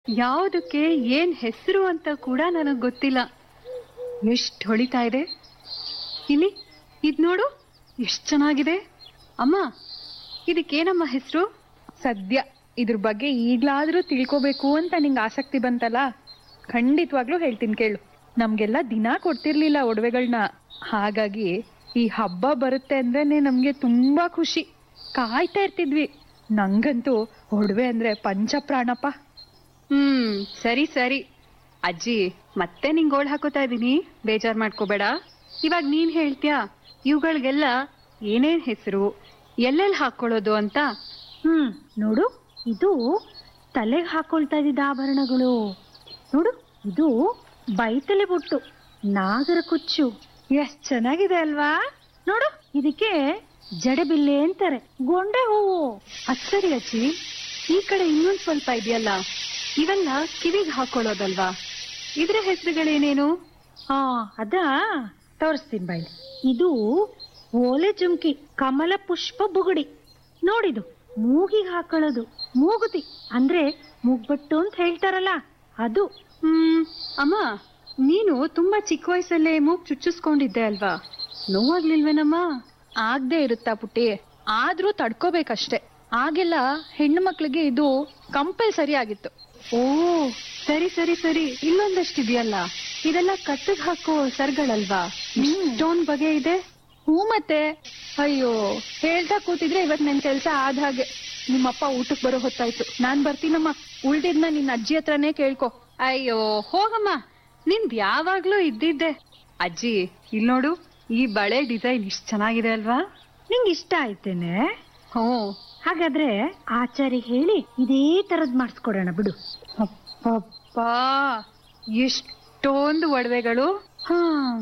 ಯಾವುದಕ್ಕೆ ಏನ್ ಹೆಸರು ಅಂತ ಕೂಡ ನನಗ್ ಗೊತ್ತಿಲ್ಲ ಎಷ್ಟ್ ಹೊಳಿತಾ ಇದೆ ಇಲ್ಲಿ ಇದ್ ನೋಡು ಎಷ್ಟ್ ಚೆನ್ನಾಗಿದೆ ಅಮ್ಮ ಇದಕ್ಕೇನಮ್ಮ ಹೆಸರು ಸದ್ಯ ಇದ್ರ ಬಗ್ಗೆ ಈಗ್ಲಾದ್ರೂ ತಿಳ್ಕೊಬೇಕು ಅಂತ ನಿಂಗೆ ಆಸಕ್ತಿ ಬಂತಲ್ಲ ಖಂಡಿತವಾಗ್ಲೂ ಹೇಳ್ತೀನಿ ಕೇಳು ನಮ್ಗೆಲ್ಲ ದಿನ ಕೊಡ್ತಿರ್ಲಿಲ್ಲ ಒಡವೆಗಳನ್ನ ಹಾಗಾಗಿ ಈ ಹಬ್ಬ ಬರುತ್ತೆ ಅಂದ್ರೇನೆ ನಮ್ಗೆ ತುಂಬಾ ಖುಷಿ ಕಾಯ್ತಾ ಇರ್ತಿದ್ವಿ ನಂಗಂತೂ ಒಡವೆ ಅಂದ್ರೆ ಪಂಚಪ್ರಾಣಪ್ಪ ಹ್ಮ್ ಸರಿ ಸರಿ ಅಜ್ಜಿ ಮತ್ತೆ ನಿಂಗ್ ಗೋಳ್ ಹಾಕೋತಾ ಇದೀನಿ ಬೇಜಾರ್ ಮಾಡ್ಕೋಬೇಡ ಇವಾಗ ನೀನ್ ಹೇಳ್ತ್ಯಾ ಇವುಗಳಿಗೆಲ್ಲ ಏನೇನ್ ಹೆಸರು ಎಲ್ಲೆಲ್ಲಿ ಹಾಕೊಳ್ಳೋದು ಅಂತ ಹ್ಮ್ ನೋಡು ಇದು ತಲೆಗೆ ಹಾಕೊಳ್ತಾ ಇದ್ದಿದ್ದ ಆಭರಣಗಳು ನೋಡು ಇದು ಬೈತಲೆ ಬೊಟ್ಟು ನಾಗರ ಕುಚ್ಚು ಎಷ್ಟ್ ಚೆನ್ನಾಗಿದೆ ಅಲ್ವಾ ನೋಡು ಇದಕ್ಕೆ ಜಡೆಬಿಲ್ಲೆ ಅಂತಾರೆ ಗೊಂಡೆ ಹೂವು ಅದ್ ಸರಿ ಅಜ್ಜಿ ಈ ಕಡೆ ಇನ್ನೊಂದ್ ಸ್ವಲ್ಪ ಇದೆಯಲ್ಲ ಇವೆಲ್ಲ ಕಿವಿಗ್ ಹಾಕೊಳ್ಳೋದಲ್ವಾ ಇದ್ರ ಹೆಸರುಗಳೇನೇನು ಹಾ ಅದ ತೋರಿಸ್ತೀನಿ ಬಾಯಿ ಇದು ಓಲೆ ಜುಮ್ಕಿ ಕಮಲ ಪುಷ್ಪ ಬುಗುಡಿ ನೋಡಿದು ಮೂಗಿಗೆ ಹಾಕೊಳ್ಳೋದು ಮೂಗುತಿ ಅಂದ್ರೆ ಮೂಗ್ಬಟ್ಟು ಅಂತ ಹೇಳ್ತಾರಲ್ಲ ಅದು ಹ್ಮ್ ಅಮ್ಮ ನೀನು ತುಂಬಾ ಚಿಕ್ಕ ವಯಸ್ಸಲ್ಲೇ ಮೂಗ್ ಚುಚ್ಚಿಸ್ಕೊಂಡಿದ್ದೆ ಅಲ್ವಾ ನೋವಾಗ್ಲಿಲ್ವೇನಮ್ಮ ಆಗ್ದೇ ಇರುತ್ತಾ ಪುಟ್ಟಿ ಆದ್ರೂ ತಡ್ಕೋಬೇಕಷ್ಟೆ ಆಗೆಲ್ಲ ಹೆಣ್ಣು ಮಕ್ಳಿಗೆ ಇದು ಕಂಪಲ್ಸರಿ ಆಗಿತ್ತು ಓ ಸರಿ ಸರಿ ಸರಿ ಇಲ್ಲೊಂದಷ್ಟಿದೆಯಲ್ಲ ಇದೆಲ್ಲ ಕತ್ತಿಗೆ ಹಾಕೋ ಸರ್ಗಳಲ್ವಾ ಇಷ್ಟೊಂದ್ ಬಗೆ ಇದೆ ಹ್ಞೂ ಮತ್ತೆ ಅಯ್ಯೋ ಹೇಳ್ತಾ ಕೂತಿದ್ರೆ ಇವತ್ ನನ್ ಕೆಲ್ಸ ಆದ ಹಾಗೆ ನಿಮ್ಮಪ್ಪ ಊಟಕ್ ಬರೋ ಹೊತ್ತಾಯ್ತು ನಾನ್ ಬರ್ತೀನಮ್ಮ ಉಳ್ದಿದ್ನ ನಿನ್ನ ಅಜ್ಜಿ ಹತ್ರನೇ ಕೇಳ್ಕೊ ಅಯ್ಯೋ ಹೋಗಮ್ಮ ನಿಂದ್ ಯಾವಾಗ್ಲೂ ಇದ್ದಿದ್ದೆ ಅಜ್ಜಿ ಇಲ್ ನೋಡು ಈ ಬಳೆ ಡಿಸೈನ್ ಇಷ್ಟ್ ಚೆನ್ನಾಗಿದೆ ಅಲ್ವಾ ನಿಂಗೆ ಇಷ್ಟ ಆಯ್ತೇನೆ ಹ್ಞೂ ಹಾಗಾದ್ರೆ ಆಚಾರಿ ಹೇಳಿ ಇದೇ ತರದ್ ಮಾಡಿಸ್ಕೊಡೋಣ ಬಿಡು ಅಪ್ಪಾ ಎಷ್ಟೊಂದು ಒಡವೆಗಳು ಹಾ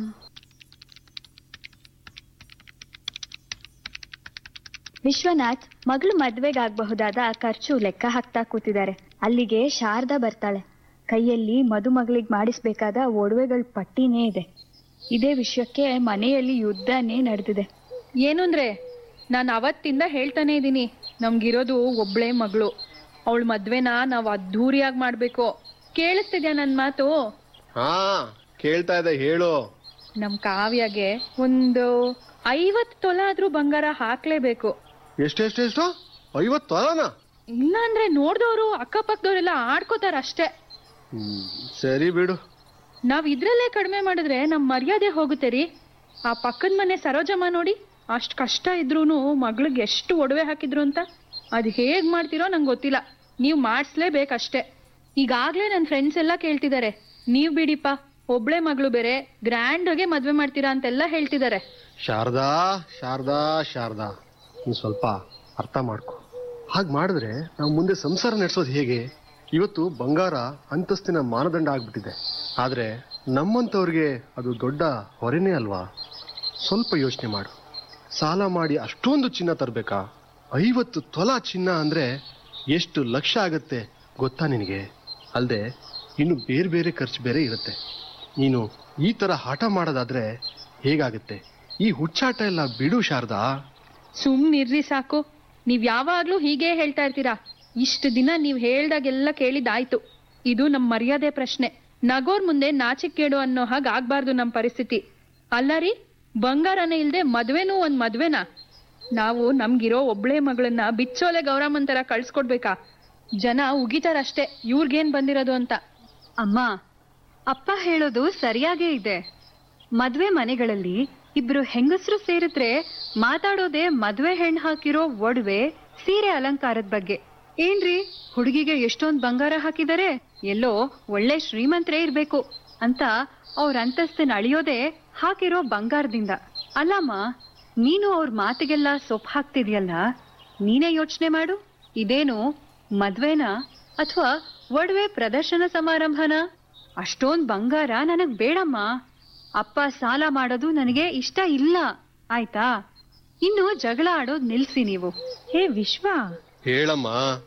ವಿಶ್ವನಾಥ್ ಮಗಳು ಮದ್ವೆಗಾಗಬಹುದಾದ ಖರ್ಚು ಲೆಕ್ಕ ಹಾಕ್ತಾ ಕೂತಿದ್ದಾರೆ ಅಲ್ಲಿಗೆ ಶಾರದಾ ಬರ್ತಾಳೆ ಕೈಯಲ್ಲಿ ಮದುಮಗಳಿಗೆ ಮಾಡಿಸ್ಬೇಕಾದ ಒಡವೆಗಳ ಪಟ್ಟಿನೇ ಇದೆ ಇದೇ ವಿಷಯಕ್ಕೆ ಮನೆಯಲ್ಲಿ ಯುದ್ಧನೇ ನಡೆದಿದೆ ಏನು ಅಂದ್ರೆ ನಾನು ಅವತ್ತಿಂದ ಹೇಳ್ತಾನೆ ಇದ್ದೀನಿ ನಮ್ಗಿರೋದು ಒಬ್ಳೇ ಮಗಳು ಅವಳ ಮದ್ವೆನ ನಾವ್ ಅದ್ಧೂರಿಯಾಗಿ ಮಾಡ್ಬೇಕು ಕೇಳಿಸ್ತಿದ್ಯಾ ನನ್ ಮಾತು ಹಾ ಕೇಳ್ತಾ ಇದೆ ಹೇಳು ನಮ್ ಕಾವ್ಯಗೆ ಒಂದು ಐವತ್ ತೊಲ ಆದ್ರೂ ಬಂಗಾರ ಹಾಕ್ಲೇಬೇಕು ಎಷ್ಟೆಷ್ಟೆಷ್ಟು ಐವತ್ತು ತೊಲನ ಇಲ್ಲ ಅಂದ್ರೆ ನೋಡ್ದವ್ರು ಅಕ್ಕಪಕ್ಕದವ್ರೆಲ್ಲ ಆಡ್ಕೋತಾರ ಅಷ್ಟೇ ಹ್ಮ್ ಸರಿ ಬಿಡು ನಾವ್ ಇದ್ರಲ್ಲೇ ಕಡಿಮೆ ಮಾಡಿದ್ರೆ ನಮ್ ಮರ್ಯಾದೆ ಹೋಗುತ್ತೆ ರೀ ಆ ಪಕ್ಕದ ಮನೆ ಸರೋಜಮ್ಮ ನೋಡಿ ಅಷ್ಟ್ ಕಷ್ಟ ಇದ್ರೂನು ಮಗಳಿಗೆ ಎಷ್ಟು ಒಡವೆ ಹಾಕಿದ್ರು ಅಂತ ಅದ್ ಹೇಗ್ ಮಾಡ್ತಿರೋ ನಂಗೆ ಗೊತ್ತಿಲ್ಲ ನೀವ್ ಮಾಡಿಸ್ಲೇಬೇಕಷ್ಟೇ ಈಗಾಗ್ಲೇ ನನ್ ಫ್ರೆಂಡ್ಸ್ ಎಲ್ಲ ಕೇಳ್ತಿದ್ದಾರೆ ನೀವ್ ಬಿಡಿಪ್ಪ ಒಬ್ಳೆ ಮಗಳು ಬೇರೆ ಗ್ರ್ಯಾಂಡ್ ಆಗಿ ಮದ್ವೆ ಮಾಡ್ತೀರಾ ಅಂತೆಲ್ಲ ಹೇಳ್ತಿದ್ದಾರೆ ಶಾರದಾ ಶಾರದಾ ಶಾರದಾ ನೀನ್ ಸ್ವಲ್ಪ ಅರ್ಥ ಮಾಡ್ಕೊ ಹಾಗೆ ಮಾಡಿದ್ರೆ ನಾವು ಮುಂದೆ ಸಂಸಾರ ನಡೆಸೋದು ಹೇಗೆ ಇವತ್ತು ಬಂಗಾರ ಅಂತಸ್ತಿನ ಮಾನದಂಡ ಆಗ್ಬಿಟ್ಟಿದೆ ಆದ್ರೆ ನಮ್ಮಂತವ್ರಿಗೆ ಅದು ದೊಡ್ಡ ಹೊರೆನೇ ಅಲ್ವಾ ಸ್ವಲ್ಪ ಯೋಚನೆ ಮಾಡು ಸಾಲ ಮಾಡಿ ಅಷ್ಟೊಂದು ಚಿನ್ನ ತರಬೇಕಾ ಐವತ್ತು ತೊಲ ಚಿನ್ನ ಅಂದ್ರೆ ಎಷ್ಟು ಲಕ್ಷ ಆಗತ್ತೆ ಗೊತ್ತಾ ನಿನಗೆ ಅಲ್ಲದೆ ಇನ್ನು ಬೇರೆ ಬೇರೆ ಖರ್ಚು ಬೇರೆ ಇರುತ್ತೆ ನೀನು ಈ ತರ ಹಠ ಮಾಡೋದಾದ್ರೆ ಹೇಗಾಗುತ್ತೆ ಈ ಹುಚ್ಚಾಟ ಎಲ್ಲ ಬಿಡು ಶಾರದಾ ಸುಮ್ನಿರ್ರಿ ಸಾಕು ನೀವ್ ಯಾವಾಗ್ಲೂ ಹೀಗೆ ಹೇಳ್ತಾ ಇರ್ತೀರಾ ಇಷ್ಟು ದಿನ ನೀವ್ ಹೇಳ್ದಾಗೆಲ್ಲ ಕೇಳಿದಾಯ್ತು ಇದು ನಮ್ ಮರ್ಯಾದೆ ಪ್ರಶ್ನೆ ನಗೋರ್ ಮುಂದೆ ನಾಚಿಕೇಡು ಅನ್ನೋ ಹಾಗ್ ಆಗ್ಬಾರ್ದು ನಮ್ ಪರಿಸ್ಥಿತಿ ಅಲ್ಲ ರೀ ಬಂಗಾರನೇ ಇಲ್ದೆ ಮದ್ವೆನೂ ಒಂದ್ ಮದ್ವೆನಾ ನಾವು ನಮ್ಗಿರೋ ಒಬ್ಳೆ ಮಗಳನ್ನ ಬಿಚ್ಚೋಲೆ ಗೌರಮ್ಮನ್ ತರ ಕಳ್ಸ್ಕೊಡ್ಬೇಕಾ ಜನ ಉಗಿತಾರಷ್ಟೇ ಇವ್ರಿಗೇನ್ ಬಂದಿರೋದು ಅಂತ ಅಮ್ಮ ಅಪ್ಪ ಹೇಳೋದು ಸರಿಯಾಗೇ ಇದೆ ಮದ್ವೆ ಮನೆಗಳಲ್ಲಿ ಇಬ್ರು ಹೆಂಗಸರು ಸೇರಿದ್ರೆ ಮಾತಾಡೋದೇ ಮದ್ವೆ ಹೆಣ್ ಹಾಕಿರೋ ಒಡವೆ ಸೀರೆ ಅಲಂಕಾರದ ಬಗ್ಗೆ ಏನ್ರಿ ಹುಡುಗಿಗೆ ಎಷ್ಟೊಂದ್ ಬಂಗಾರ ಹಾಕಿದರೆ ಎಲ್ಲೋ ಒಳ್ಳೆ ಶ್ರೀಮಂತರೇ ಇರ್ಬೇಕು ಅಂತ ಅವ್ರ ಅಂತಸ್ತನ್ನ ಅಳಿಯೋದೇ ಹಾಕಿರೋ ಬಂಗಾರದಿಂದ ಅಲ್ಲಮ್ಮ ನೀನು ಅವ್ರ ಮಾತಿಗೆಲ್ಲ ಸೊಪ್ಪು ಹಾಕ್ತಿದ್ಯಲ್ಲ ನೀನೇ ಯೋಚನೆ ಮಾಡು ಇದೇನು ಮದ್ವೆನಾ ಅಥವಾ ಒಡವೆ ಪ್ರದರ್ಶನ ಸಮಾರಂಭನ ಅಷ್ಟೊಂದ್ ಬಂಗಾರ ನನಗ್ ಬೇಡಮ್ಮ ಅಪ್ಪ ಸಾಲ ಮಾಡೋದು ನನಗೆ ಇಷ್ಟ ಇಲ್ಲ ಆಯ್ತಾ ಇನ್ನು ಜಗಳ ಆಡೋದ್ ನಿಲ್ಸಿ ನೀವು ಹೇ ವಿಶ್ವ ಹೇಳಮ್ಮ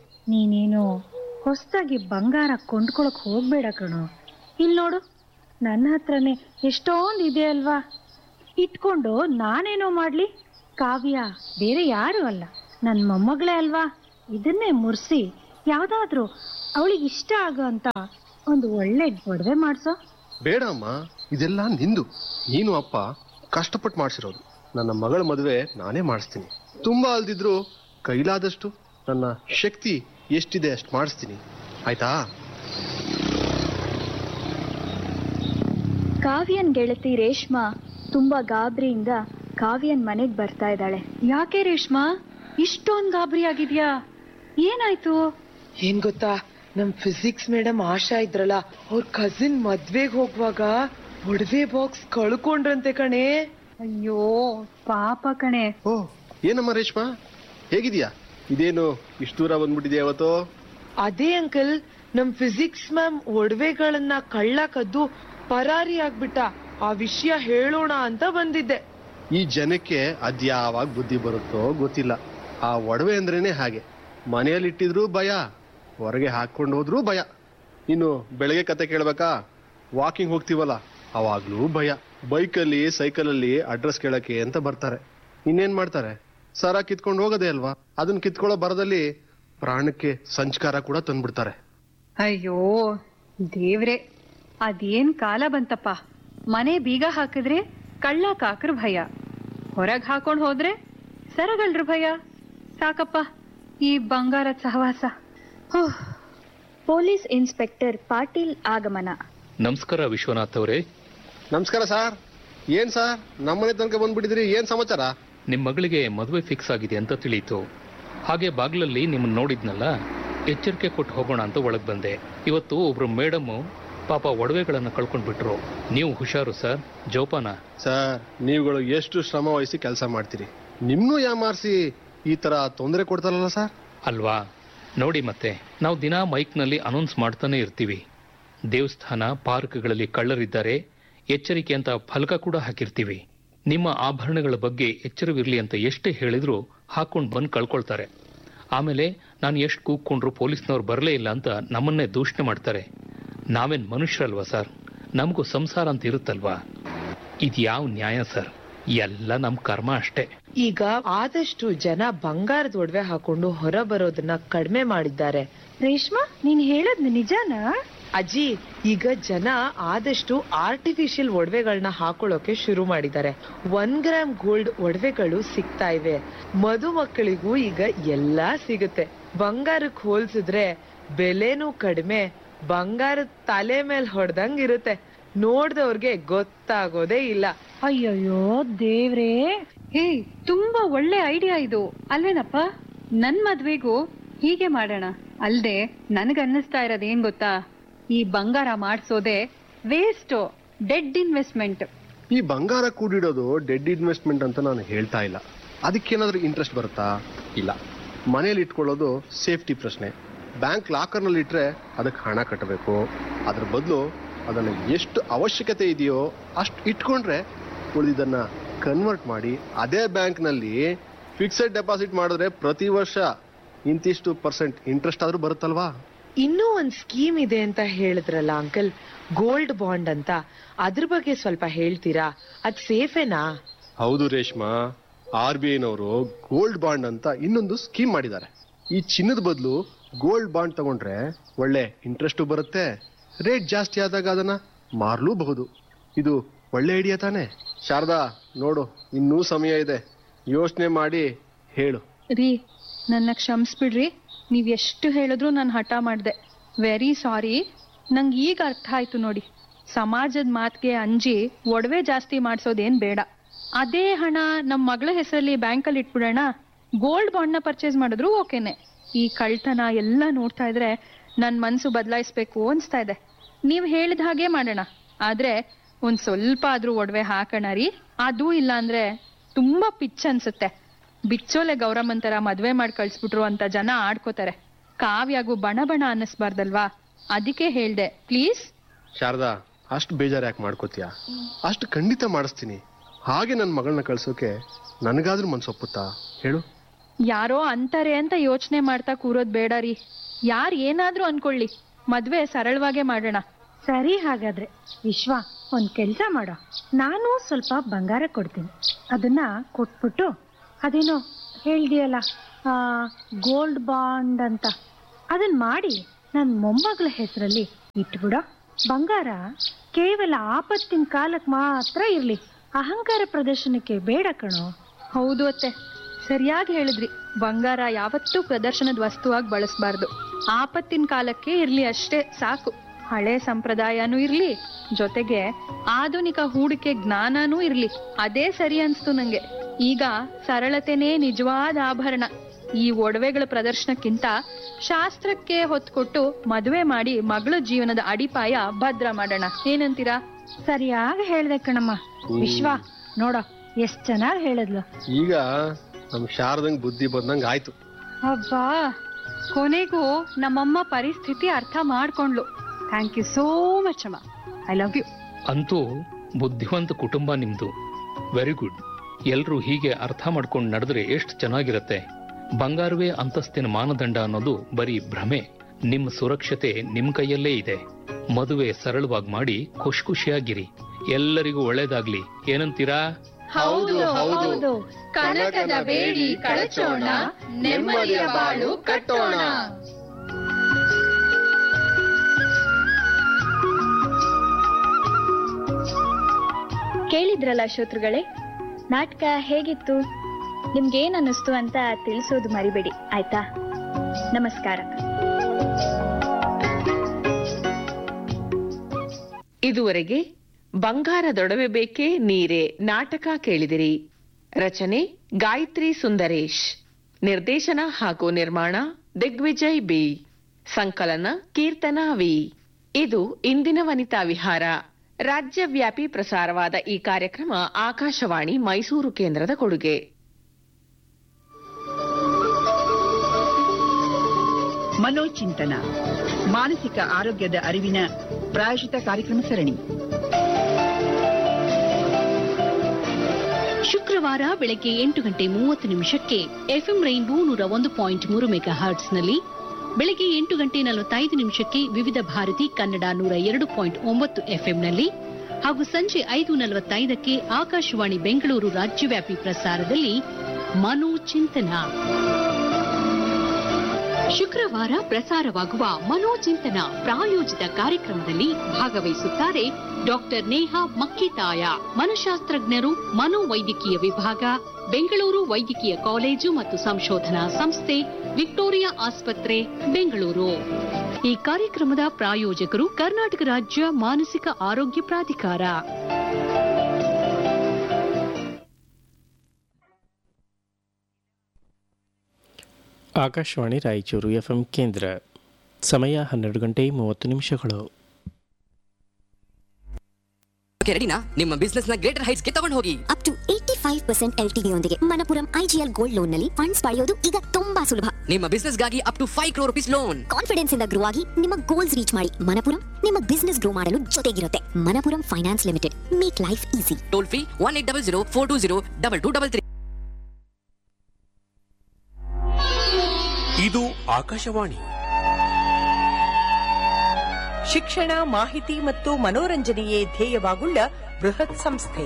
ನೀನೇನು ಹೊಸದಾಗಿ ಬಂಗಾರ ಕೊಂಡ್ಕೊಳಕ್ ಹೋಗ್ಬೇಡ ಕಣೋ ಇಲ್ಲಿ ನೋಡು ನನ್ನ ಹತ್ರನೇ ಎಷ್ಟೊಂದು ಇದೆ ಅಲ್ವಾ ಇಟ್ಕೊಂಡು ನಾನೇನೋ ಮಾಡ್ಲಿ ಕಾವ್ಯ ಬೇರೆ ಯಾರು ಅಲ್ಲ ನನ್ನ ಮೊಮ್ಮಗಳೇ ಅಲ್ವಾ ಇದನ್ನೇ ಮುರ್ಸಿ ಯಾವ್ದಾದ್ರು ಅವಳಿಗೆ ಇಷ್ಟ ಆಗೋ ಅಂತ ಒಂದು ಒಳ್ಳೆ ಒಡವೆ ಮಾಡ್ಸೋ ಬೇಡ ಅಮ್ಮ ಇದೆಲ್ಲ ನಿಂದು ನೀನು ಅಪ್ಪ ಕಷ್ಟಪಟ್ಟು ಮಾಡಿಸಿರೋದು ನನ್ನ ಮಗಳ ಮದುವೆ ನಾನೇ ಮಾಡಿಸ್ತೀನಿ ತುಂಬಾ ಅಲ್ದಿದ್ರು ಕೈಲಾದಷ್ಟು ನನ್ನ ಶಕ್ತಿ ಎಷ್ಟಿದೆ ಅಷ್ಟು ಮಾಡಿಸ್ತೀನಿ ಆಯ್ತಾ ಕಾವ್ಯನ್ ಗೆಳತಿ ರೇಷ್ಮಾ ತುಂಬಾ ಗಾಬರಿಯಿಂದ ಕಾವ್ಯನ್ ಮನೆಗ್ ಬರ್ತಾ ಇದ್ದಾಳೆ ಯಾಕೆ ರೇಷ್ಮಾ ಇಷ್ಟೊಂದ್ ಗಾಬರಿ ಆಗಿದ್ಯಾ ಏನಾಯ್ತು ಏನ್ ಗೊತ್ತಾ ನಮ್ ಫಿಸಿಕ್ಸ್ ಮೇಡಮ್ ಆಶಾ ಇದ್ರಲ್ಲ ಅವ್ರ ಕಸಿನ್ ಮದ್ವೆಗ್ ಹೋಗುವಾಗ ಒಡವೆ ಬಾಕ್ಸ್ ಕಳ್ಕೊಂಡ್ರಂತೆ ಕಣೆ ಅಯ್ಯೋ ಪಾಪ ಕಣೆ ಓ ಏನಮ್ಮ ರೇಷ್ಮಾ ಹೇಗಿದ್ಯಾ ಇದೇನು ಇಷ್ಟು ದೂರ ಬಂದ್ಬಿಟ್ಟಿದ್ಯಾ ಅವತ್ತು ಅದೇ ಅಂಕಲ್ ನಮ್ ಫಿಸಿಕ್ಸ್ ಮ್ಯಾಮ್ ಒಡವೆಗಳನ್ನ ಕಳ್ಳ ಕದ್ದು ಪರಾರಿ ಆಗ್ಬಿಟ್ಟ ಆ ವಿಷಯ ಹೇಳೋಣ ಅಂತ ಬಂದಿದ್ದೆ ಈ ಜನಕ್ಕೆ ಅದ್ಯಾವಾಗ ಬುದ್ಧಿ ಬರುತ್ತೋ ಗೊತ್ತಿಲ್ಲ ಆ ಒಡವೆ ಅಂದ್ರೇನೆ ಹಾಗೆ ಮನೆಯಲ್ಲಿ ಇಟ್ಟಿದ್ರು ಭಯ ಹೊರಗೆ ಹಾಕೊಂಡು ಹೋದ್ರೂ ಭಯ ಇನ್ನು ಬೆಳಗ್ಗೆ ಕತೆ ಕೇಳ್ಬೇಕಾ ವಾಕಿಂಗ್ ಹೋಗ್ತೀವಲ್ಲ ಅವಾಗ್ಲೂ ಭಯ ಬೈಕಲ್ಲಿ ಸೈಕಲಲ್ಲಿ ಅಡ್ರೆಸ್ ಕೇಳಕ್ಕೆ ಅಂತ ಬರ್ತಾರೆ ಇನ್ನೇನ್ ಮಾಡ್ತಾರೆ ಸರ ಕಿತ್ಕೊಂಡು ಹೋಗೋದೇ ಅಲ್ವಾ ಅದನ್ನ ಕಿತ್ಕೊಳ್ಳೋ ಬರದಲ್ಲಿ ಪ್ರಾಣಕ್ಕೆ ಸಂಸ್ಕಾರ ಕೂಡ ತಂದ್ಬಿಡ್ತಾರೆ ಅಯ್ಯೋ ದೇವ್ರೆ ಅದೇನ್ ಕಾಲ ಬಂತಪ್ಪ ಮನೆ ಬೀಗ ಹಾಕಿದ್ರೆ ಕಳ್ಳ ಕಾಕ್ರ ಭಯ ಹೊರಗ್ ಹಾಕೊಂಡ್ ಹೋದ್ರೆ ಸರಗಳ್ರ ಭಯ ಸಾಕಪ್ಪ ಈ ಬಂಗಾರದ ಸಹವಾಸ ಹೋಹ್. ಪೊಲೀಸ್ ಇನ್ಸ್ಪೆಕ್ಟರ್ ಪಾಟೀಲ್ ಆಗಮನ ನಮಸ್ಕಾರ ವಿಶ್ವನಾಥ್ ಅವರೇ ನಮಸ್ಕಾರ ಸರ್ ಏನ್ ಸರ್ ನಮ್ಮನೆ ತನಕ ಬಂದ್ಬಿಟ್ಟಿದ್ರಿ ಏನ್ ಸಮಾಚಾರ ನಿಮ್ಮ ಮಗಳಿಗೆ ಮದುವೆ ಫಿಕ್ಸ್ ಆಗಿದೆ ಅಂತ ತಿಳಿಯಿತು ಹಾಗೆ ಬಾಗ್ಲಲ್ಲಿ ನಿಮ್ಮನ್ನ ನೋಡಿದ್ನಲ್ಲ ಎಚ್ಚರಿಕೆ ಕೊಟ್ಟು ಹೋಗೋಣ ಅಂತ ಒಳಗೆ ಬಂದೆ ಇವತ್ತು ಒಬ್ರು ಮೇಡಮ್ಮು ಪಾಪ ಒಡವೆಗಳನ್ನ ಕಳ್ಕೊಂಡ್ಬಿಟ್ರು ನೀವು ಹುಷಾರು ಸರ್ ಜೋಪಾನ ಸರ್ ನೀವುಗಳು ಎಷ್ಟು ಶ್ರಮ ವಹಿಸಿ ಕೆಲಸ ಮಾಡ್ತೀರಿ ನಿಮ್ನೂ ಯಾಮಾರಿಸಿ ಈ ತರ ತೊಂದರೆ ಕೊಡ್ತಾರಲ್ಲ ಸರ್ ಅಲ್ವಾ ನೋಡಿ ಮತ್ತೆ ನಾವು ದಿನಾ ಮೈಕ್ನಲ್ಲಿ ಅನೌನ್ಸ್ ಮಾಡ್ತಾನೆ ಇರ್ತೀವಿ ದೇವಸ್ಥಾನ ಪಾರ್ಕ್ಗಳಲ್ಲಿ ಕಳ್ಳರಿದ್ದಾರೆ ಎಚ್ಚರಿಕೆ ಅಂತ ಫಲಕ ಕೂಡ ಹಾಕಿರ್ತೀವಿ ನಿಮ್ಮ ಆಭರಣಗಳ ಬಗ್ಗೆ ಎಚ್ಚರವಿರ್ಲಿ ಅಂತ ಎಷ್ಟೇ ಹೇಳಿದ್ರು ಹಾಕೊಂಡು ಬಂದು ಕಳ್ಕೊಳ್ತಾರೆ ಆಮೇಲೆ ನಾನು ಎಷ್ಟು ಕೂಗ್ಕೊಂಡ್ರು ಪೊಲೀಸ್ನವ್ರು ಬರಲೇ ಇಲ್ಲ ಅಂತ ನಮ್ಮನ್ನೇ ದೂಷಣೆ ಮಾಡ್ತಾರೆ ನಾವೇನ್ ಮನುಷ್ಯರಲ್ವಾ ಸರ್ ನಮಗೂ ಸಂಸಾರ ಅಂತ ಇರುತ್ತಲ್ವಾ ಇದ್ಯಾವ ನ್ಯಾಯ ಸರ್ ಎಲ್ಲ ನಮ್ ಕರ್ಮ ಅಷ್ಟೇ ಈಗ ಆದಷ್ಟು ಜನ ಬಂಗಾರದ ಒಡವೆ ಹಾಕೊಂಡು ಹೊರ ಬರೋದನ್ನ ಕಡಿಮೆ ಮಾಡಿದ್ದಾರೆ ರೇಷ್ಮಾ ನೀನ್ ಹೇಳದ್ ನಿಜಾನಾ ಅಜ್ಜಿ ಈಗ ಜನ ಆದಷ್ಟು ಆರ್ಟಿಫಿಷಿಯಲ್ ಒಡವೆಗಳನ್ನ ಹಾಕೊಳ್ಳೋಕೆ ಶುರು ಮಾಡಿದ್ದಾರೆ ಒನ್ ಗ್ರಾಮ್ ಗೋಲ್ಡ್ ಒಡವೆಗಳು ಸಿಗ್ತಾ ಇವೆ ಮದುಮಕ್ಕಳಿಗೂ ಈಗ ಎಲ್ಲಾ ಸಿಗುತ್ತೆ ಬಂಗಾರಕ್ಕೆ ಹೋಲ್ಸಿದ್ರೆ ಬೆಲೆನೂ ಕಡಿಮೆ ಬಂಗಾರದ ತಲೆ ಮೇಲೆ ಹೊಡೆದಂಗ್ ಇರುತ್ತೆ ನೋಡ್ದವ್ರಿಗೆ ಗೊತ್ತಾಗೋದೇ ಇಲ್ಲ ಅಯ್ಯಯ್ಯೋ ದೇವ್ರೇ ಹೇ ತುಂಬಾ ಒಳ್ಳೆ ಐಡಿಯಾ ಇದು ಅಲ್ವೇನಪ್ಪ ನನ್ ಮದ್ವೆಗೂ ಹೀಗೆ ಮಾಡೋಣ ಅಲ್ದೆ ನನಗನ್ನಿಸ್ತಾ ಇರೋದ್ ಏನ್ ಗೊತ್ತಾ ಈ ಬಂಗಾರ ಮಾಡ್ಸೋದೆ ವೇಸ್ಟ್ ಡೆಡ್ ಇನ್ವೆಸ್ಟ್ಮೆಂಟ್ ಈ ಬಂಗಾರ ಕೂಡಿಡೋದು ಡೆಡ್ ಇನ್ವೆಸ್ಟ್ಮೆಂಟ್ ಅಂತ ನಾನು ಹೇಳ್ತಾ ಇಲ್ಲ ಅದಕ್ಕೇನಾದ್ರೂ ಇಂಟ್ರೆಸ್ಟ್ ಬರುತ್ತಾ ಇಲ್ಲ ಮನೇಲಿ ಇಟ್ಕೊಳ್ಳೋದು ಸೇಫ್ಟಿ ಪ್ರಶ್ನೆ ಬ್ಯಾಂಕ್ ಲಾಕರ್ನಲ್ಲಿ ಇಟ್ರೆ ಅದಕ್ಕೆ ಹಣ ಕಟ್ಟಬೇಕು ಅದ್ರ ಬದಲು ಅದನ್ನ ಎಷ್ಟು ಅವಶ್ಯಕತೆ ಇದೆಯೋ ಅಷ್ಟು ಇಟ್ಕೊಂಡ್ರೆ ಉಳಿದಿದ್ದನ್ನ ಕನ್ವರ್ಟ್ ಮಾಡಿ ಅದೇ ಬ್ಯಾಂಕ್ನಲ್ಲಿ ಫಿಕ್ಸೆಡ್ ಡೆಪಾಸಿಟ್ ಮಾಡಿದ್ರೆ ಪ್ರತಿ ವರ್ಷ ಇಂತಿಷ್ಟು ಪರ್ಸೆಂಟ್ ಇಂಟ್ರೆಸ್ಟ್ ಆದ್ರೂ ಬರುತ್ತಲ್ವಾ ಇನ್ನೂ ಒಂದ್ ಸ್ಕೀಮ್ ಇದೆ ಅಂತ ಹೇಳಿದ್ರಲ್ಲ ಅಂಕಲ್ ಗೋಲ್ಡ್ ಬಾಂಡ್ ಅಂತ ಅದ್ರ ಬಗ್ಗೆ ಸ್ವಲ್ಪ ಹೇಳ್ತೀರಾ ಅದ್ ಸೇಫೇನಾ ಹೌದು ರೇಷ್ಮಾ ಆರ್ ಬಿ ಐನವರು ಗೋಲ್ಡ್ ಬಾಂಡ್ ಅಂತ ಇನ್ನೊಂದು ಸ್ಕೀಮ್ ಮಾಡಿದ್ದಾರೆ ಈ ಚಿನ್ನದ ಬದಲು ಗೋಲ್ಡ್ ಬಾಂಡ್ ತಗೊಂಡ್ರೆ ಒಳ್ಳೆ ಇಂಟ್ರೆಸ್ಟ್ ಬರುತ್ತೆ ರೇಟ್ ಜಾಸ್ತಿ ಆದಾಗ ಅದನ್ನ ಮಾರ್ಲೂಬಹುದು ಇದು ಒಳ್ಳೆ ಐಡಿಯಾ ತಾನೆ ಶಾರದಾ ನೋಡು ಇನ್ನೂ ಸಮಯ ಇದೆ ಯೋಚನೆ ಮಾಡಿ ಹೇಳು ರೀ ನನ್ನ ಕ್ಷಮಿಸ್ಬಿಡ್ರಿ ನೀವ್ ಎಷ್ಟು ಹೇಳಿದ್ರು ನಾನು ಹಠ ಮಾಡ್ದೆ ವೆರಿ ಸಾರಿ ನಂಗೆ ಈಗ ಅರ್ಥ ಆಯ್ತು ನೋಡಿ ಸಮಾಜದ ಮಾತಿಗೆ ಅಂಜಿ ಒಡವೆ ಜಾಸ್ತಿ ಮಾಡ್ಸೋದೇನ್ ಬೇಡ ಅದೇ ಹಣ ನಮ್ಮ ಮಗಳ ಹೆಸರಲ್ಲಿ ಬ್ಯಾಂಕಲ್ಲಿ ಇಟ್ಬಿಡೋಣ ಗೋಲ್ಡ್ ಬಾಂಡ್ನ ಪರ್ಚೇಸ್ ಮಾಡಿದ್ರು ಓಕೆನೆ ಈ ಕಳ್ತನ ಎಲ್ಲ ನೋಡ್ತಾ ಇದ್ರೆ ನನ್ನ ಮನ್ಸು ಬದಲಾಯಿಸ್ಬೇಕು ಅನ್ಸ್ತಾ ಇದೆ ನೀವ್ ಹೇಳಿದ ಹಾಗೆ ಮಾಡೋಣ ಆದ್ರೆ ಒಂದ್ ಸ್ವಲ್ಪ ಆದ್ರೂ ಒಡವೆ ಹಾಕೋಣ ರೀ ಅದು ಇಲ್ಲ ಅಂದ್ರೆ ತುಂಬಾ ಪಿಚ್ ಅನ್ಸುತ್ತೆ ಬಿಚ್ಚೋಲೆ ಗೌರಮ್ಮಂತರ ಮದ್ವೆ ಮಾಡಿ ಕಳ್ಸ್ಬಿಟ್ರು ಅಂತ ಜನ ಆಡ್ಕೋತಾರೆ ಕಾವ್ಯಾಗೂ ಬಣ ಬಣ ಅನ್ನಿಸ್ಬಾರ್ದಲ್ವಾ ಅದಕ್ಕೆ ಹೇಳ್ದೆ ಪ್ಲೀಸ್ ಶಾರದಾ ಅಷ್ಟು ಬೇಜಾರು ಯಾಕೆ ಮಾಡ್ಕೋತೀಯ ಅಷ್ಟು ಖಂಡಿತ ಮಾಡಿಸ್ತೀನಿ ಹಾಗೆ ನನ್ನ ಮಗಳನ್ನ ಕಳ್ಸೋಕೆ ನನಗಾದ್ರೂ ಮನ್ಸೊಪ್ಪುತ್ತಾ ಹೇಳು ಯಾರೋ ಅಂತಾರೆ ಅಂತ ಯೋಚನೆ ಮಾಡ್ತಾ ಕೂರೋದ್ ಬೇಡ ರೀ ಯಾರ್ ಏನಾದ್ರೂ ಅನ್ಕೊಳ್ಳಿ ಮದ್ವೆ ಸರಳವಾಗೇ ಮಾಡೋಣ ಸರಿ ಹಾಗಾದ್ರೆ ವಿಶ್ವ ಒಂದ್ ಕೆಲ್ಸ ಮಾಡೋ ನಾನು ಸ್ವಲ್ಪ ಬಂಗಾರ ಕೊಡ್ತೀನಿ ಅದನ್ನ ಕೊಟ್ಬಿಟ್ಟು ಅದೇನೋ ಹೇಳ್ದಿಯಲ್ಲ ಗೋಲ್ಡ್ ಬಾಂಡ್ ಅಂತ ಅದನ್ ಮಾಡಿ ನನ್ನ ಮೊಮ್ಮಗಳ ಹೆಸರಲ್ಲಿ ಇಟ್ಬಿಡೋ ಬಂಗಾರ ಕೇವಲ ಆಪತ್ತಿನ ಕಾಲಕ್ಕೆ ಮಾತ್ರ ಇರ್ಲಿ ಅಹಂಕಾರ ಪ್ರದರ್ಶನಕ್ಕೆ ಬೇಡ ಕಣೋ ಹೌದು ಅತ್ತೆ ಸರಿಯಾಗಿ ಹೇಳಿದ್ರಿ ಬಂಗಾರ ಯಾವತ್ತೂ ಪ್ರದರ್ಶನದ ವಸ್ತುವಾಗಿ ಬಳಸಬಾರ್ದು ಆಪತ್ತಿನ ಕಾಲಕ್ಕೆ ಇರ್ಲಿ ಅಷ್ಟೇ ಸಾಕು ಹಳೆ ಸಂಪ್ರದಾಯನೂ ಇರ್ಲಿ ಜೊತೆಗೆ ಆಧುನಿಕ ಹೂಡಿಕೆ ಜ್ಞಾನನೂ ಇರ್ಲಿ ಅದೇ ಸರಿ ಅನ್ಸ್ತು ನಂಗೆ ಈಗ ಸರಳತೆನೇ ನಿಜವಾದ ಆಭರಣ ಈ ಒಡವೆಗಳ ಪ್ರದರ್ಶನಕ್ಕಿಂತ ಶಾಸ್ತ್ರಕ್ಕೆ ಹೊತ್ತು ಕೊಟ್ಟು ಮದುವೆ ಮಾಡಿ ಮಗಳ ಜೀವನದ ಅಡಿಪಾಯ ಭದ್ರ ಮಾಡೋಣ ಏನಂತೀರಾ ಸರಿಯಾಗಿ ಹೇಳ್ದೆ ಕಣಮ್ಮ ವಿಶ್ವ ನೋಡೋ ಎಷ್ಟ್ ಚೆನ್ನಾಗಿ ಹೇಳಿದ್ಲು ಈಗ ನಮ್ ಶಾರದಂಗ್ ಬುದ್ಧಿ ಬಂದಂಗ್ ಆಯ್ತು ಅಬ್ಬಾ ಕೊನೆಗೂ ನಮ್ಮಮ್ಮ ಪರಿಸ್ಥಿತಿ ಅರ್ಥ ಮಾಡ್ಕೊಂಡ್ಲು ಥ್ಯಾಂಕ್ ಯು ಸೋ ಮಚ್ ಅಮ್ಮ ಐ ಲವ್ ಯು ಅಂತೂ ಬುದ್ಧಿವಂತ ಕುಟುಂಬ ನಿಮ್ದು ವೆರಿ ಗುಡ್ ಎಲ್ರೂ ಹೀಗೆ ಅರ್ಥ ಮಾಡ್ಕೊಂಡು ನಡೆದ್ರೆ ಎಷ್ಟು ಚೆನ್ನಾಗಿರತ್ತೆ ಬಂಗಾರವೇ ಅಂತಸ್ತಿನ ಮಾನದಂಡ ಅನ್ನೋದು ಬರೀ ಭ್ರಮೆ ನಿಮ್ಮ ಸುರಕ್ಷತೆ ನಿಮ್ ಕೈಯಲ್ಲೇ ಇದೆ ಮದುವೆ ಸರಳವಾಗಿ ಮಾಡಿ ಖುಷಿ ಖುಷಿಯಾಗಿರಿ ಎಲ್ಲರಿಗೂ ಒಳ್ಳೇದಾಗ್ಲಿ ಏನಂತೀರಾ ಹೌದು ಹೌದು ಕನಕದ ಬೇಡಿ ಕಳಚೋಣ ನೆಮ್ಮದಿಯ ಬಾಳು ಕಟ್ಟೋಣ ಕೇಳಿದ್ರಲ್ಲ ಶ್ರೋತೃಗಳೇ ನಾಟಕ ಹೇಗಿತ್ತು ನಿಮ್ಗೇನ್ ಅನ್ನಿಸ್ತು ಅಂತ ತಿಳಿಸೋದು ಮರಿಬೇಡಿ ಆಯ್ತಾ ನಮಸ್ಕಾರ ಇದುವರೆಗೆ ಬಂಗಾರದೊಡವೆ ಬೇಕೇ ನೀರೆ ನಾಟಕ ಕೇಳಿದಿರಿ ರಚನೆ ಗಾಯತ್ರಿ ಸುಂದರೇಶ್ ನಿರ್ದೇಶನ ಹಾಗೂ ನಿರ್ಮಾಣ ದಿಗ್ವಿಜಯ್ ಬಿ ಸಂಕಲನ ಕೀರ್ತನಾ ವಿ ಇದು ಇಂದಿನ ವನಿತಾ ವಿಹಾರ ರಾಜ್ಯವ್ಯಾಪಿ ಪ್ರಸಾರವಾದ ಈ ಕಾರ್ಯಕ್ರಮ ಆಕಾಶವಾಣಿ ಮೈಸೂರು ಕೇಂದ್ರದ ಕೊಡುಗೆ ಮನೋಚಿಂತನ ಮಾನಸಿಕ ಆರೋಗ್ಯದ ಅರಿವಿನ ಪ್ರಾಯಶಿತ ಕಾರ್ಯಕ್ರಮ ಸರಣಿ ಶುಕ್ರವಾರ ಬೆಳಗ್ಗೆ ಎಂಟು ಗಂಟೆ ಮೂವತ್ತು ನಿಮಿಷಕ್ಕೆ ಎಫ್ಎಂ ರೈನ್ಬೋ ನೂರ ಒಂದು ಪಾಯಿಂಟ್ ಮೂರು ಮೆಗಾ ಹರ್ಟ್ಸ್ನಲ್ಲಿ ಬೆಳಗ್ಗೆ ಎಂಟು ಗಂಟೆ ನಲವತ್ತೈದು ನಿಮಿಷಕ್ಕೆ ವಿವಿಧ ಭಾರತಿ ಕನ್ನಡ ನೂರ ಎರಡು ಪಾಯಿಂಟ್ ಒಂಬತ್ತು ಎಫ್ಎಂನಲ್ಲಿ ಹಾಗೂ ಸಂಜೆ ಐದು ನಲವತ್ತೈದಕ್ಕೆ ಆಕಾಶವಾಣಿ ಬೆಂಗಳೂರು ರಾಜ್ಯವ್ಯಾಪಿ ಪ್ರಸಾರದಲ್ಲಿ ಮನೋಚಿಂತನ ಶುಕ್ರವಾರ ಪ್ರಸಾರವಾಗುವ ಮನೋಚಿಂತನ ಪ್ರಾಯೋಜಿತ ಕಾರ್ಯಕ್ರಮದಲ್ಲಿ ಭಾಗವಹಿಸುತ್ತಾರೆ ಡಾಕ್ಟರ್ ನೇಹಾ ಮಕ್ಕಿತಾಯ ಮನಶಾಸ್ತ್ರಜ್ಞರು ಮನೋವೈದ್ಯಕೀಯ ವಿಭಾಗ ಬೆಂಗಳೂರು ವೈದ್ಯಕೀಯ ಕಾಲೇಜು ಮತ್ತು ಸಂಶೋಧನಾ ಸಂಸ್ಥೆ ವಿಕ್ಟೋರಿಯಾ ಆಸ್ಪತ್ರೆ ಬೆಂಗಳೂರು ಈ ಕಾರ್ಯಕ್ರಮದ ಪ್ರಾಯೋಜಕರು ಕರ್ನಾಟಕ ರಾಜ್ಯ ಮಾನಸಿಕ ಆರೋಗ್ಯ ಪ್ರಾಧಿಕಾರ ಆಕಾಶವಾಣಿ ರಾಯಚೂರು ಎಫ್ಎಂ ಕೇಂದ್ರ ಸಮಯ ಹನ್ನೆರಡು ಗಂಟೆ ಮೂವತ್ತು ನಿಮಿಷಗಳು ಓಕೆ ರೆಡಿನಾ ನಿಮ್ಮ ಬಿಸ್ನೆಸ್ ನ ಗ್ರೇಟರ್ ಹೈಟ್ಸ್ ಗೆ ತಗೊಂಡು ಹೋಗಿ up to eighty five percent L ಯೊಂದಿಗೆ ಮನಪುರಂ ಐಜಿಎಲ್ ಗೋಲ್ಡ್ ಲೋನ್ ನಲ್ಲಿ ಫಂಡ್ಸ್ ಪಡೆಯೋದು ಈಗ ತುಂಬಾ ಸುಲಭ ನಿಮ್ಮ ಬಿಸ್ನೆಸ್ ಗಾಗಿ up to five crore rupees loan confidence ಇಂದ ಗ್ರೋ ಆಗಿ ನಿಮ್ಮ ಗೋಲ್ಸ್ ರೀಚ್ ಮಾಡಿ ಮನಪುರಂ ನಿಮ್ಮ ಬಿಸ್ನೆಸ್ ಗ್ರೋ ಮಾಡಲು ಜೊತೆಗಿರುತ್ತೆ Manappuram finance limited make life easy toll free one eight double zero four two zero double two double three ಇದು ಆಕಾಶವಾಣಿ ಶಿಕ್ಷಣ ಮಾಹಿತಿ ಮತ್ತು ಮನೋರಂಜನೆಯೇ ಧ್ಯೇಯವಾಗುಳ್ಳ ಬೃಹತ್ ಸಂಸ್ಥೆ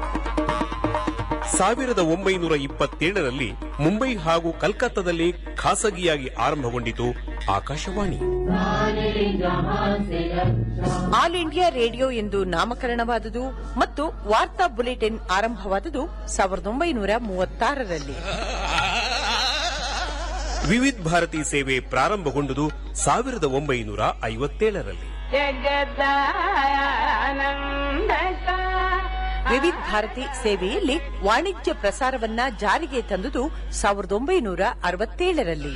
ಸಾವಿರದ ಒಂಬೈನೂರ ಇಪ್ಪತ್ತೇಳರಲ್ಲಿ ಮುಂಬೈ ಹಾಗೂ ಕಲ್ಕತ್ತಾದಲ್ಲಿ ಖಾಸಗಿಯಾಗಿ ಆರಂಭಗೊಂಡಿತು ಆಕಾಶವಾಣಿ ಆಲ್ ಇಂಡಿಯಾ ರೇಡಿಯೋ ಎಂದು ನಾಮಕರಣವಾದುದು ಮತ್ತು ವಾರ್ತಾ ಬುಲೆಟಿನ್ ಆರಂಭವಾದುದು ಸಾವಿರದ ಒಂಬೈನೂರ ಮೂವತ್ತಾರರಲ್ಲಿ ವಿವಿಧ ಭಾರತಿ ಸೇವೆ ಪ್ರಾರಂಭಗೊಂಡುದು ಸಾವಿರದ ಒಂಬೈನೂರ ಐವತ್ತೇಳರಲ್ಲಿ ವಿವಿಧ ಭಾರತಿ ಸೇವೆಯಲ್ಲಿ ವಾಣಿಜ್ಯ ಪ್ರಸಾರವನ್ನ ಜಾರಿಗೆ ತಂದುದು ಸಾವಿರದ ಒಂಬೈನೂರ ಅರವತ್ತೇಳರಲ್ಲಿ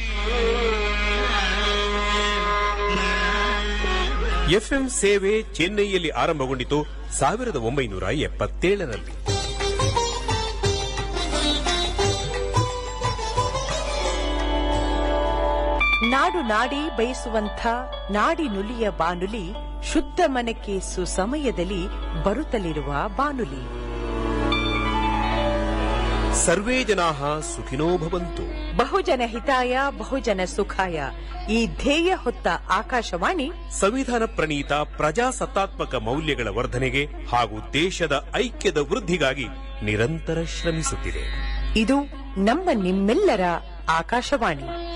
ಎಫ್ಎಂ ಸೇವೆ ಚೆನ್ನೈಯಲ್ಲಿ ಆರಂಭಗೊಂಡಿತು ಸಾವಿರದ ಒಂಬೈನೂರ ಎಪ್ಪತ್ತೇಳರಲ್ಲಿ ನಾಡು ನಾಡಿ ಬಯಸುವಂಥ ನಾಡಿ ನುಲಿಯ ಬಾನುಲಿ ಶುದ್ಧ ಮನಕ್ಕೆ ಸುಸಮಯದಲ್ಲಿ ಬರುತ್ತಲಿರುವ ಬಾನುಲಿ ಸರ್ವೇ ಜನಾಹ ಸುಖಿನೋ ಭವಂತು ಬಹುಜನ ಹಿತಾಯ ಬಹುಜನ ಸುಖಾಯ ಈ ಧ್ಯೇಯ ಹೊತ್ತ ಆಕಾಶವಾಣಿ ಸಂವಿಧಾನ ಪ್ರಣೀತ ಪ್ರಜಾಸತ್ತಾತ್ಮಕ ಮೌಲ್ಯಗಳ ವರ್ಧನೆಗೆ ಹಾಗೂ ದೇಶದ ಐಕ್ಯದ ವೃದ್ಧಿಗಾಗಿ ನಿರಂತರ ಶ್ರಮಿಸುತ್ತಿದೆ ಇದು ನಮ್ಮ ನಿಮ್ಮೆಲ್ಲರ ಆಕಾಶವಾಣಿ